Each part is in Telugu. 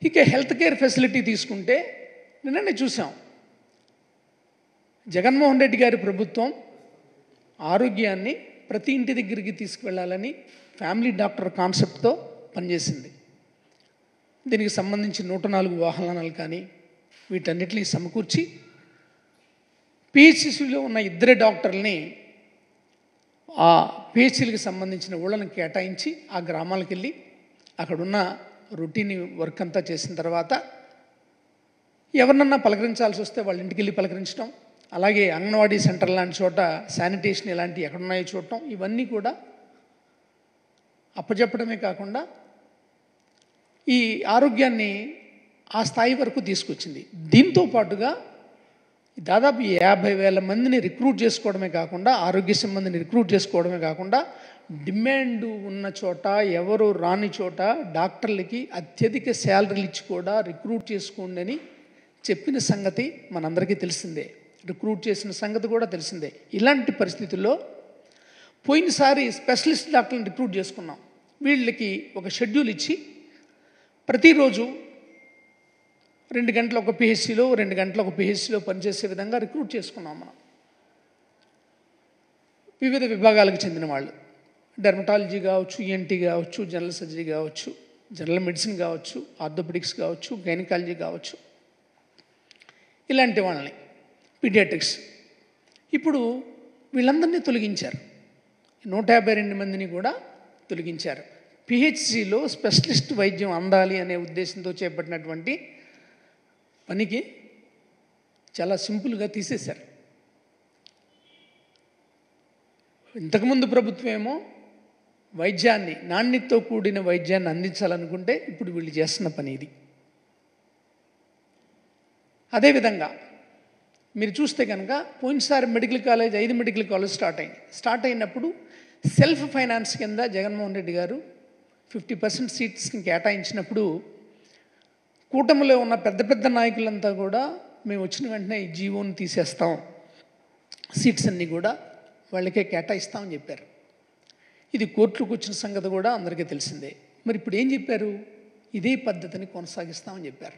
ఇక హెల్త్ కేర్ ఫెసిలిటీ తీసుకుంటే నిన్ననే చూసాం జగన్మోహన్ రెడ్డి గారి ప్రభుత్వం ఆరోగ్యాన్ని ప్రతి ఇంటి దగ్గరికి తీసుకువెళ్ళాలని ఫ్యామిలీ డాక్టర్ కాన్సెప్ట్తో పనిచేసింది దీనికి సంబంధించి నూట నాలుగు వాహనాలు కానీ వీటన్నిటిని సమకూర్చి పిహెచ్సిలో ఉన్న ఇద్దరే డాక్టర్లని ఆ పిహెచ్సిలకు సంబంధించిన ఊళ్ళని కేటాయించి ఆ గ్రామాలకు వెళ్ళి అక్కడున్న రొటీన్ వర్క్ అంతా చేసిన తర్వాత ఎవరినన్నా పలకరించాల్సి వస్తే వాళ్ళ ఇంటికి వెళ్ళి పలకరించడం అలాగే అంగన్వాడీ సెంటర్ లాంటి చోట శానిటేషన్ ఇలాంటివి ఎక్కడున్నాయో చూడటం ఇవన్నీ కూడా అప్పచెప్పడమే కాకుండా ఈ ఆరోగ్యాన్ని ఆ స్థాయి వరకు తీసుకొచ్చింది దీంతో పాటుగా దాదాపు యాభై వేల మందిని రిక్రూట్ చేసుకోవడమే కాకుండా ఆరోగ్య సిబ్బందిని రిక్రూట్ చేసుకోవడమే కాకుండా డిమాండ్ ఉన్న చోట ఎవరు రాని చోట డాక్టర్లకి అత్యధిక శాలరీలు ఇచ్చి కూడా రిక్రూట్ చేసుకోండి అని చెప్పిన సంగతి మనందరికీ తెలిసిందే రిక్రూట్ చేసిన సంగతి కూడా తెలిసిందే ఇలాంటి పరిస్థితుల్లో పోయినసారి స్పెషలిస్ట్ డాక్టర్ని రిక్రూట్ చేసుకున్నాం వీళ్ళకి ఒక షెడ్యూల్ ఇచ్చి ప్రతిరోజు రెండు గంటలు ఒక పిహెచ్సిలో రెండు గంటలు ఒక పిహెచ్సిలో పనిచేసే విధంగా రిక్రూట్ చేసుకున్నాం మనం వివిధ విభాగాలకు చెందిన వాళ్ళు డెర్మటాలజీ కావచ్చు ఈఎన్టీ కావచ్చు జనరల్ సర్జరీ కావచ్చు జనరల్ మెడిసిన్ కావచ్చు ఆర్థోపెడిక్స్ కావచ్చు గైనకాలజీ కావచ్చు ఇలాంటి వాళ్ళని పీడియాట్రిక్స్ ఇప్పుడు వీళ్ళందరినీ తొలగించారు నూట యాభై రెండు మందిని కూడా తొలగించారు పిహెచ్సిలో స్పెషలిస్ట్ వైద్యం అందాలి అనే ఉద్దేశంతో చేపట్టినటువంటి పనికి చాలా సింపుల్గా తీసేశారు ఇంతకుముందు ప్రభుత్వం ఏమో వైద్యాన్ని నాణ్యతతో కూడిన వైద్యాన్ని అందించాలనుకుంటే ఇప్పుడు వీళ్ళు చేస్తున్న పని ఇది అదేవిధంగా మీరు చూస్తే కనుక పోయినసారి మెడికల్ కాలేజ్ ఐదు మెడికల్ కాలేజ్ స్టార్ట్ అయింది స్టార్ట్ అయినప్పుడు సెల్ఫ్ ఫైనాన్స్ కింద జగన్మోహన్ రెడ్డి గారు ఫిఫ్టీ పర్సెంట్ సీట్స్ని కేటాయించినప్పుడు కూటమిలో ఉన్న పెద్ద పెద్ద నాయకులంతా కూడా మేము వచ్చిన వెంటనే ఈ జీవోని తీసేస్తాం సీట్స్ అన్నీ కూడా వాళ్ళకే కేటాయిస్తామని చెప్పారు ఇది కోర్టులకు వచ్చిన సంగతి కూడా అందరికీ తెలిసిందే మరి ఇప్పుడు ఏం చెప్పారు ఇదే పద్ధతిని కొనసాగిస్తామని చెప్పారు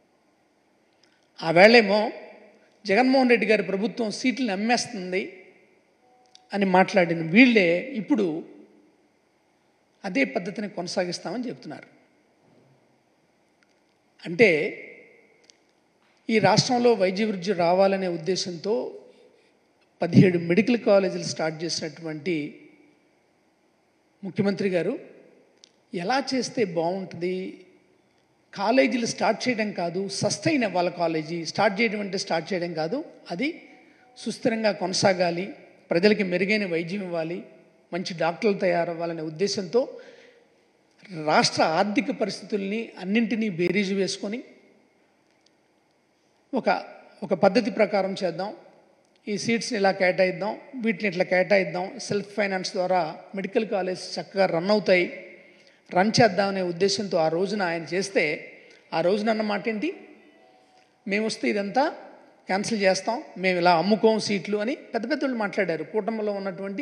ఆ వేళేమో జగన్మోహన్ రెడ్డి గారి ప్రభుత్వం సీట్లను అమ్మేస్తుంది అని మాట్లాడిన వీళ్ళే ఇప్పుడు అదే పద్ధతిని కొనసాగిస్తామని చెప్తున్నారు అంటే ఈ రాష్ట్రంలో వైద్య వృద్ధి రావాలనే ఉద్దేశంతో పదిహేడు మెడికల్ కాలేజీలు స్టార్ట్ చేసినటువంటి ముఖ్యమంత్రి గారు ఎలా చేస్తే బాగుంటుంది కాలేజీలు స్టార్ట్ చేయడం కాదు సస్టైన్ అవ్వాలి కాలేజీ స్టార్ట్ చేయడం అంటే స్టార్ట్ చేయడం కాదు అది సుస్థిరంగా కొనసాగాలి ప్రజలకి మెరుగైన వైద్యం ఇవ్వాలి మంచి డాక్టర్లు తయారవ్వాలనే ఉద్దేశంతో రాష్ట్ర ఆర్థిక పరిస్థితుల్ని అన్నింటినీ బేరీజు వేసుకొని ఒక ఒక పద్ధతి ప్రకారం చేద్దాం ఈ సీట్స్ని ఇలా కేటాయిద్దాం వీటిని ఇట్లా కేటాయిద్దాం సెల్ఫ్ ఫైనాన్స్ ద్వారా మెడికల్ కాలేజ్ చక్కగా రన్ అవుతాయి రన్ చేద్దామనే ఉద్దేశంతో ఆ రోజున ఆయన చేస్తే ఆ రోజున అన్నమాట ఏంటి మేము వస్తే ఇదంతా క్యాన్సిల్ చేస్తాం మేము ఇలా అమ్ముకోం సీట్లు అని పెద్ద పెద్ద వాళ్ళు మాట్లాడారు కూటమిలో ఉన్నటువంటి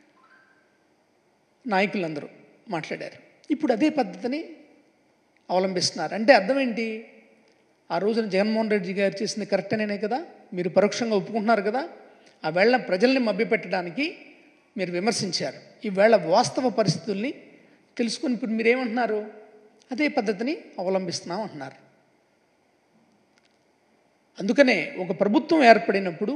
నాయకులందరూ మాట్లాడారు ఇప్పుడు అదే పద్ధతిని అవలంబిస్తున్నారు అంటే అర్థం ఏంటి ఆ రోజున జగన్మోహన్ రెడ్డి గారు చేసింది కరెక్ట్ అనేనే కదా మీరు పరోక్షంగా ఒప్పుకుంటున్నారు కదా ఆ వేళ ప్రజల్ని మభ్యపెట్టడానికి మీరు విమర్శించారు ఈవేళ వాస్తవ పరిస్థితుల్ని తెలుసుకొని ఇప్పుడు మీరేమంటున్నారు అదే పద్ధతిని అవలంబిస్తున్నాం అంటున్నారు అందుకనే ఒక ప్రభుత్వం ఏర్పడినప్పుడు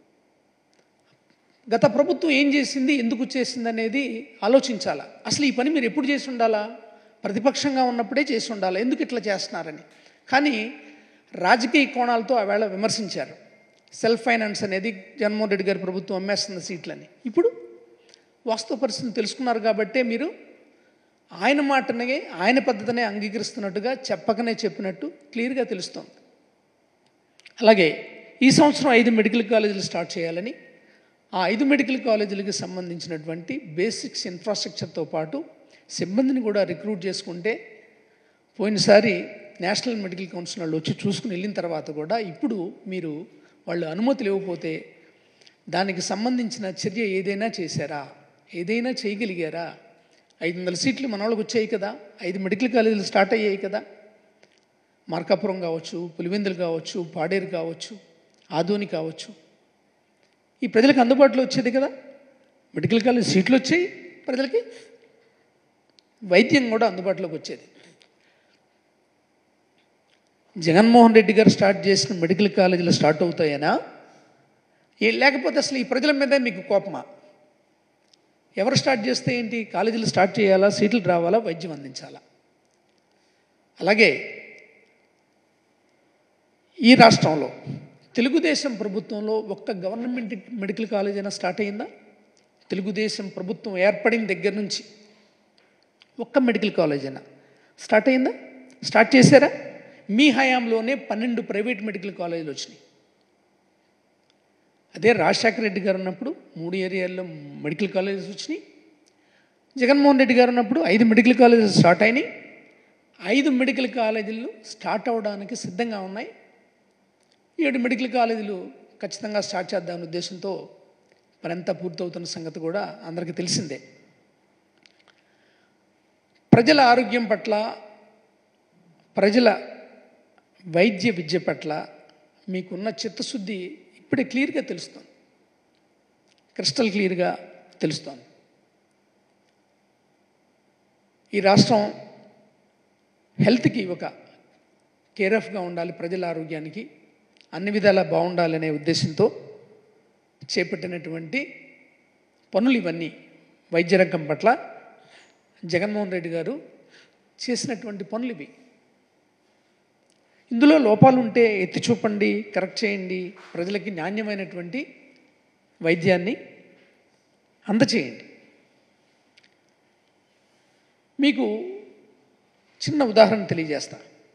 గత ప్రభుత్వం ఏం చేసింది ఎందుకు చేసింది అనేది ఆలోచించాలా అసలు ఈ పని మీరు ఎప్పుడు చేసి ఉండాలా ప్రతిపక్షంగా ఉన్నప్పుడే చేసి ఉండాలా ఎందుకు ఇట్లా చేస్తున్నారని కానీ రాజకీయ కోణాలతో ఆవేళ విమర్శించారు సెల్ఫ్ ఫైనాన్స్ అనేది జగన్మోహన్ రెడ్డి గారి ప్రభుత్వం అమ్మేస్తున్న సీట్లని ఇప్పుడు వాస్తవ పరిస్థితిని తెలుసుకున్నారు కాబట్టే మీరు ఆయన మాటనే ఆయన పద్ధతినే అంగీకరిస్తున్నట్టుగా చెప్పకనే చెప్పినట్టు క్లియర్గా తెలుస్తోంది అలాగే ఈ సంవత్సరం ఐదు మెడికల్ కాలేజీలు స్టార్ట్ చేయాలని ఆ ఐదు మెడికల్ కాలేజీలకు సంబంధించినటువంటి బేసిక్స్ ఇన్ఫ్రాస్ట్రక్చర్తో పాటు సిబ్బందిని కూడా రిక్రూట్ చేసుకుంటే పోయినసారి నేషనల్ మెడికల్ కౌన్సిల్ వాళ్ళు వచ్చి చూసుకుని వెళ్ళిన తర్వాత కూడా ఇప్పుడు మీరు వాళ్ళు అనుమతులు ఇవ్వకపోతే దానికి సంబంధించిన చర్య ఏదైనా చేశారా ఏదైనా చేయగలిగారా ఐదు వందల సీట్లు మన వాళ్ళకి వచ్చాయి కదా ఐదు మెడికల్ కాలేజీలు స్టార్ట్ అయ్యాయి కదా మార్కాపురం కావచ్చు పులివెందులు కావచ్చు పాడేరు కావచ్చు ఆదోని కావచ్చు ఈ ప్రజలకు అందుబాటులో వచ్చేది కదా మెడికల్ కాలేజ్ సీట్లు వచ్చాయి ప్రజలకి వైద్యం కూడా అందుబాటులోకి వచ్చేది జగన్మోహన్ రెడ్డి గారు స్టార్ట్ చేసిన మెడికల్ కాలేజీలు స్టార్ట్ అవుతాయనా ఏ లేకపోతే అసలు ఈ ప్రజల మీదే మీకు కోపమా ఎవరు స్టార్ట్ చేస్తే ఏంటి కాలేజీలు స్టార్ట్ చేయాలా సీట్లు రావాలా వైద్యం అందించాలా అలాగే ఈ రాష్ట్రంలో తెలుగుదేశం ప్రభుత్వంలో ఒక్క గవర్నమెంట్ మెడికల్ కాలేజ్ అయినా స్టార్ట్ అయిందా తెలుగుదేశం ప్రభుత్వం ఏర్పడిన దగ్గర నుంచి ఒక్క మెడికల్ కాలేజ్ అయినా స్టార్ట్ అయిందా స్టార్ట్ చేశారా మీ హయాంలోనే పన్నెండు ప్రైవేట్ మెడికల్ కాలేజీలు వచ్చినాయి అదే రాజశేఖర రెడ్డి గారు ఉన్నప్పుడు మూడు ఏరియాల్లో మెడికల్ కాలేజెస్ వచ్చినాయి జగన్మోహన్ రెడ్డి గారు ఉన్నప్పుడు ఐదు మెడికల్ కాలేజెస్ స్టార్ట్ అయినాయి ఐదు మెడికల్ కాలేజీలు స్టార్ట్ అవ్వడానికి సిద్ధంగా ఉన్నాయి ఏడు మెడికల్ కాలేజీలు ఖచ్చితంగా స్టార్ట్ చేద్దామనే ఉద్దేశంతో పనంతా పూర్తవుతున్న సంగతి కూడా అందరికీ తెలిసిందే ప్రజల ఆరోగ్యం పట్ల ప్రజల వైద్య విద్య పట్ల మీకున్న చిత్తశుద్ధి ఇప్పుడే క్లియర్గా తెలుస్తుంది క్రిస్టల్ క్లియర్గా తెలుస్తోంది ఈ రాష్ట్రం హెల్త్కి ఒక కేర్ ఆఫ్గా ఉండాలి ప్రజల ఆరోగ్యానికి అన్ని విధాలా బాగుండాలనే ఉద్దేశంతో చేపట్టినటువంటి పనులు ఇవన్నీ వైద్య రంగం పట్ల జగన్మోహన్ రెడ్డి గారు చేసినటువంటి పనులు ఇవి ఇందులో లోపాలు ఉంటే ఎత్తి చూపండి కరెక్ట్ చేయండి ప్రజలకి నాణ్యమైనటువంటి వైద్యాన్ని అందచేయండి మీకు చిన్న ఉదాహరణ తెలియజేస్తా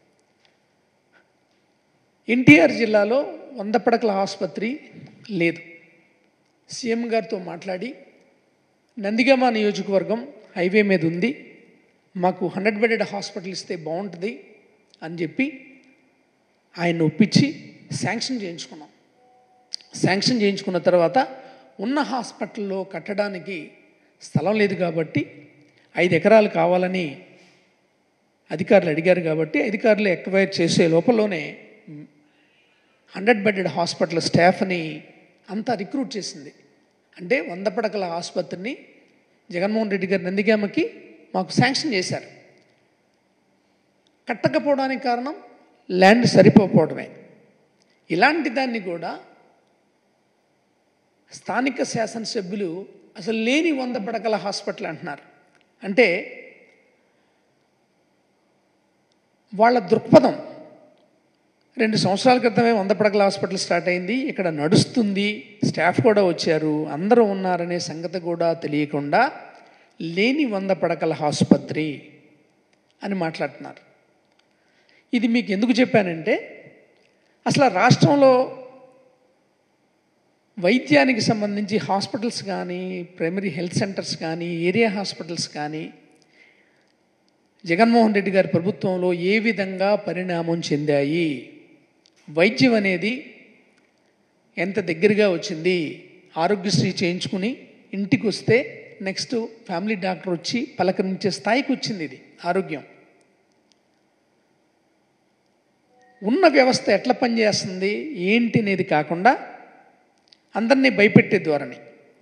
ఎన్టీఆర్ జిల్లాలో వంద పడకల ఆసుపత్రి లేదు సీఎం గారితో మాట్లాడి నందిగామ నియోజకవర్గం హైవే మీద ఉంది మాకు హండ్రెడ్ బెడెడ్ హాస్పిటల్ ఇస్తే బాగుంటుంది అని చెప్పి ఆయన ఒప్పించి శాంక్షన్ చేయించుకున్నాం శాంక్షన్ చేయించుకున్న తర్వాత ఉన్న హాస్పిటల్లో కట్టడానికి స్థలం లేదు కాబట్టి ఐదు ఎకరాలు కావాలని అధికారులు అడిగారు కాబట్టి అధికారులు ఎక్వైర్ చేసే లోపలనే హండ్రెడ్ బెడెడ్ హాస్పిటల్ స్టాఫ్ని అంతా రిక్రూట్ చేసింది అంటే వంద పడకల ఆసుపత్రిని జగన్మోహన్ రెడ్డి గారి నందిగామకి మాకు శాంక్షన్ చేశారు కట్టకపోవడానికి కారణం ల్యాండ్ సరిపోకపోవడమే ఇలాంటి దాన్ని కూడా స్థానిక శాసనసభ్యులు అసలు లేని వంద పడకల హాస్పిటల్ అంటున్నారు అంటే వాళ్ళ దృక్పథం రెండు సంవత్సరాల క్రితమే వంద పడకల హాస్పిటల్ స్టార్ట్ అయింది ఇక్కడ నడుస్తుంది స్టాఫ్ కూడా వచ్చారు అందరూ ఉన్నారనే సంగతి కూడా తెలియకుండా లేని వంద పడకల ఆసుపత్రి అని మాట్లాడుతున్నారు ఇది మీకు ఎందుకు చెప్పానంటే అసలు రాష్ట్రంలో వైద్యానికి సంబంధించి హాస్పిటల్స్ కానీ ప్రైమరీ హెల్త్ సెంటర్స్ కానీ ఏరియా హాస్పిటల్స్ కానీ జగన్మోహన్ రెడ్డి గారి ప్రభుత్వంలో ఏ విధంగా పరిణామం చెందాయి వైద్యం అనేది ఎంత దగ్గరగా వచ్చింది ఆరోగ్యశ్రీ చేయించుకుని ఇంటికి వస్తే నెక్స్ట్ ఫ్యామిలీ డాక్టర్ వచ్చి పలకరించే స్థాయికి వచ్చింది ఇది ఆరోగ్యం ఉన్న వ్యవస్థ ఎట్లా పనిచేస్తుంది ఏంటి అనేది కాకుండా అందరినీ భయపెట్టే ధోరణి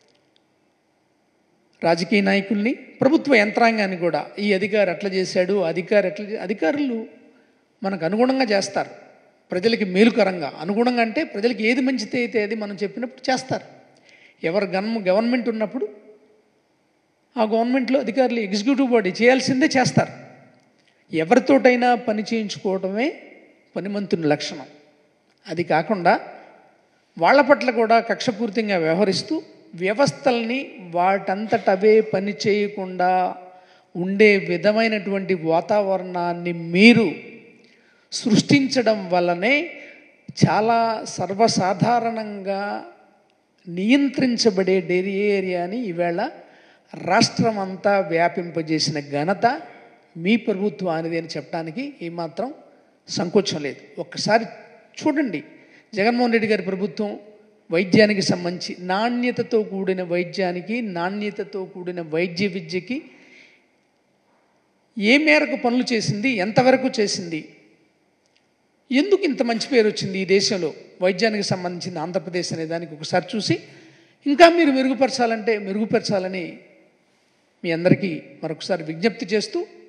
రాజకీయ నాయకుల్ని ప్రభుత్వ యంత్రాంగాన్ని కూడా ఈ అధికారి అట్లా చేశాడు అధికారి ఎట్లా చే- అధికారులు మనకు అనుగుణంగా చేస్తారు ప్రజలకి మేలుకరంగా అనుగుణంగా అంటే ప్రజలకి ఏది మంచితే అయితే అది మనం చెప్పినప్పుడు చేస్తారు ఎవరు గన్ గవర్నమెంట్ ఉన్నప్పుడు ఆ గవర్నమెంట్లో అధికారులు ఎగ్జిక్యూటివ్ బాడీ చేయాల్సిందే చేస్తారు ఎవరితోటైనా పని చేయించుకోవడమే పనిమంతుని లక్షణం అది కాకుండా వాళ్ళ పట్ల కూడా కక్షపూరితంగా వ్యవహరిస్తూ వ్యవస్థల్ని వాటంతట అవే పని చేయకుండా ఉండే విధమైనటువంటి వాతావరణాన్ని మీరు సృష్టించడం వల్లనే చాలా సర్వసాధారణంగా నియంత్రించబడే డైరీ ఏరియాని ఈవేళ రాష్ట్రం అంతా వ్యాపింపజేసిన ఘనత మీ ప్రభుత్వానిది అని చెప్పడానికి ఏమాత్రం సంకోచం లేదు ఒక్కసారి చూడండి జగన్మోహన్ రెడ్డి గారి ప్రభుత్వం వైద్యానికి సంబంధించి నాణ్యతతో కూడిన వైద్యానికి నాణ్యతతో కూడిన వైద్య విద్యకి ఏ మేరకు పనులు చేసింది ఎంతవరకు చేసింది ఎందుకు ఇంత మంచి పేరు వచ్చింది ఈ దేశంలో వైద్యానికి సంబంధించిన ఆంధ్రప్రదేశ్ అనే దానికి ఒకసారి చూసి ఇంకా మీరు మెరుగుపరచాలంటే మెరుగుపరచాలని మీ అందరికీ మరొకసారి విజ్ఞప్తి చేస్తూ